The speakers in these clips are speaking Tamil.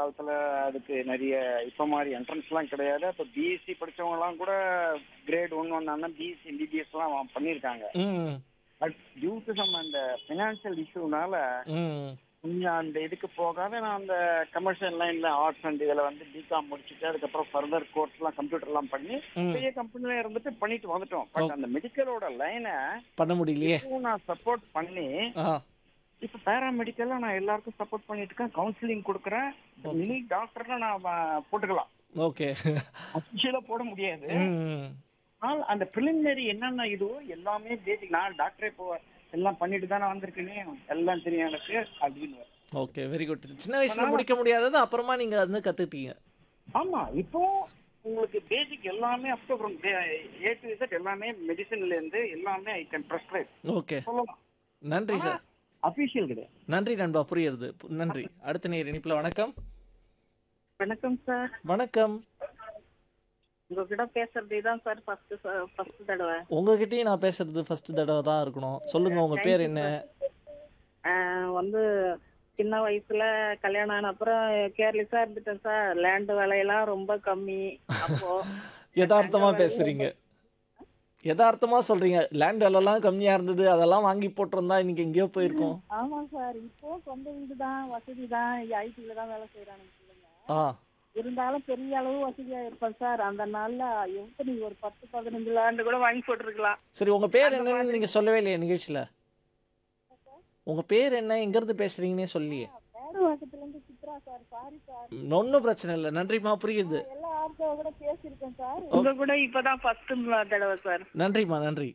காலத்துல அதுக்கு நிறைய இப்ப மாதிரி என்ட்ரன்ஸ்லாம் கிடையாது அப்ப பிஎஸ்சி படிச்சவங்க எல்லாம் கூட கிரேட் ஒன் வந்தாங்கன்னா பிஎஸ்சி எம்பிபிஎஸ் எல்லாம் பண்ணியிருக்காங்க ம் பட் டியூ டு சம் அந்த ஃபினான்ஷியல் இஷ்யூனால ம் கொஞ்சம் அந்த இதுக்கு போகாத நான் அந்த கமர்ஷியல் லைன்ல ஆர்ட்ஸ் அண்ட் இதுல வந்து பிகாம் முடிச்சுட்டு அதுக்கப்புறம் ஃபர்தர் கோர்ஸ் எல்லாம் கம்ப்யூட்டர் எல்லாம் பண்ணி ம் பெரிய கம்பெனில இருந்துட்டு பண்ணிட்டு வந்துட்டோம் பட் அந்த மெடிக்கலோட லைனை பண்ண முடியலையே நான் சப்போர்ட் பண்ணி ஆ இப்ப பேராமெடிக்கல்ல நான் எல்லாருக்கும் சப்போர்ட் பண்ணிட்டு இருக்கேன் கவுன்சிலிங் கொடுக்குறேன் மினி டாக்டர்ல நான் வ- போட்டுக்கலாம் ஓகே அஃபிஷியலா போட முடியாது ம் ஆனால் அந்த ப்ரிலிமினரி என்னென்ன இதுவோ எல்லாமே பேசிக் நான் டாக்டரே இப்போ எல்லாம் பண்ணிட்டு தானே வந்திருக்கேனே எல்லாம் தெரியும் எனக்கு அப்படின்னு ஓகே வெரி குட் சின்ன வயசுல முடிக்க முடியாதது அப்புறமா நீங்க வந்து கத்துக்கிட்டீங்க ஆமா இப்போ உங்களுக்கு பேசிக் எல்லாமே up to A to Z எல்லாமே மெடிசன்ல இருந்து எல்லாமே ஐ கேன் ப்ரெஸ்கிரைப் ஓகே சொல்லலாம் நன்றி சார் அபிஷியல் கிடையாது நன்றி நண்பா புரியுது பு- நன்றி அடுத்த நேர் இணைப்புல வணக்கம் வணக்கம் சார் வணக்கம் உங்ககிட்ட பேசுறது இதான் சார் ஃபர்ஸ்ட் ஃபர்ஸ்ட் தடவை உங்ககிட்டயும் நான் பேசுறது ஃபர்ஸ்ட் தடவை தான் இருக்கணும் சொல்லுங்க உங்க பேர் என்ன ஆஹ் வந்து சின்ன வயசுல கல்யாணம் ஆன அப்புறம் கேர்லெஸ்ஸா இருந்துட்டேன் சார் லேண்ட் விலையெல்லாம் ரொம்ப கம்மி அப்போ யதார்த்தமா பேசுறீங்க யதார்த்தமா சொல்றீங்க லேண்ட் விலைலாம் கம்மியா இருந்தது அதெல்லாம் வாங்கி போட்டிருந்தா இன்னைக்கு எங்கேயோ போயிருக்கோம் ஆமா சார் இப்போ சொந்த வீடு தான் வசதி தான் ஐடில தான் வேலை செய்யறாங்க பிள்ளைங்க ஆ இருந்தாலும் பெரிய அளவு வசதியா இருப்பேன் சார் அந்த நாள்ல எவ்வளவு நீங்க ஒரு பத்து பதினஞ்சு லேண்டு கூட வாங்கி போட்டிருக்கலாம் சரி உங்க பேர் என்னன்னு நீங்க சொல்லவே இல்லையே நிகழ்ச்சியில உங்க பேர் என்ன எங்க இருந்து பேசுறீங்கன்னே சொல்லியே வேறு வாக்கத்துல இருந்து சித்ரா சார் சாரி சார் ஒன்றும் பிரச்சனை இல்லை நன்றிம்மா புரியுது எல்லா ஆர்டோ கூட பேசியிருக்கேன் சார் உங்க கூட இப்பதான் ஃபர்ஸ்ட் தடவை சார் நன்றிம்மா நன்றி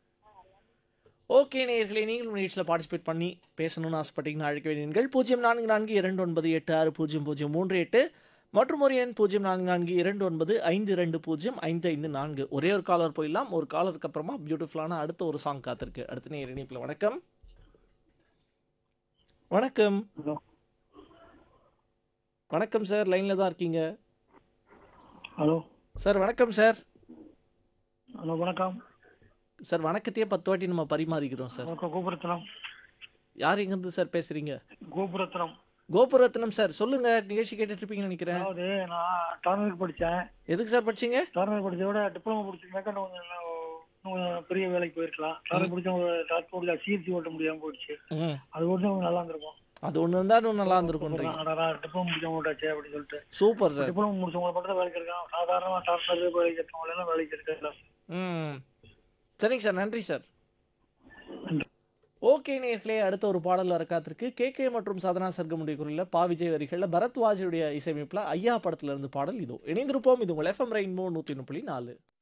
ஓகே நேயர்களே நீங்களும் நிகழ்ச்சியில் பார்ட்டிசிபேட் பண்ணி பேசணும்னு ஆசைப்பட்டீங்கன்னா அழைக்க வேண்டியீர்கள் பூஜ்ஜியம் நான்கு நான்கு இரண்டு ஒன்பது எட்டு ஆறு பூஜ்ஜியம் பூஜ்ஜியம் மூன்று எட்டு மற்றும் ஒரு எண் பூஜ்ஜியம் நான்கு நான்கு இரண்டு ஒன்பது ஐந்து ரெண்டு பூஜ்ஜியம் ஐந்து ஐந்து நான்கு ஒரே ஒரு காலர் போயிடலாம் ஒரு காலருக்கு அப்புறமா பியூட்டிஃபுல்லான அடுத்த ஒரு சாங் காத்திருக்கு அடுத்த நேர் இணைப்பில் வணக்கம் வணக்கம் வணக்கம் சார் லைனில் தான் இருக்கீங்க ஹலோ சார் வணக்கம் சார் ஹலோ வணக்கம் சார் வணக்கத்தையே பத்து வாட்டி நம்ம பரிமாறிக்கிறோம் சார் வணக்கம் கோபுரத்னம் யார் எங்கேருந்து சார் பேசுறீங்க கோபுரத்னம் கோபுரத்னம் சார் சொல்லுங்க நிகழ்ச்சி கேட்டுட்டு இருப்பீங்கன்னு நினைக்கிறேன் அதாவது நான் டார்னருக்கு படித்தேன் எதுக்கு சார் படிச்சீங்க டார்னர் படிச்சத விட டிப்ளமோ படிச்சிருந்தாக்கா இன்னும் கொஞ்சம் நல்லா இன்னும் கொஞ்சம் பெரிய வேலைக்கு போயிருக்கலாம் டார்னர் படிச்ச ஒரு டாக்டர் சிஎஸ்சி ஓட்ட முடியாமல் போயிடுச்சு ம் அது ஓட்டு கொஞ்சம் நல்லா இருந்திருக்கும் அது ஒன்று இருந்தால் இன்னும் நல்லா இருந்திருக்குன்றீங்க டிப்ளமோ முடிச்சவங்க ஓட்டாச்சு அப்படின்னு சொல்லிட்டு சூப்பர் சார் டிப்ளமோ முடிச்சவங்களை மட்டும் தான் வேலைக்கு இருக்கான் சாதாரணமாக டாக்டர் வேலைக்கு இருக்கவங்க எல்லாம் வேலைக்கு இருக்காங்க ம் சரிங்க சார் நன்றி சார் ஓகே நேர்களே அடுத்த ஒரு பாடல் வர காத்திருக்கு கே கே மற்றும் சாதனா சர்க்கமுடைய குரலில் பா விஜய் வரிகளில் பரத்வாஜுடைய இசையமைப்பில் ஐயா படத்துல இருந்து பாடல் இதோ இணைந்திருப்போம் இது உங்கள் எஃப்எம் ரெயின்போ நூற்றி புள்ளி நாலு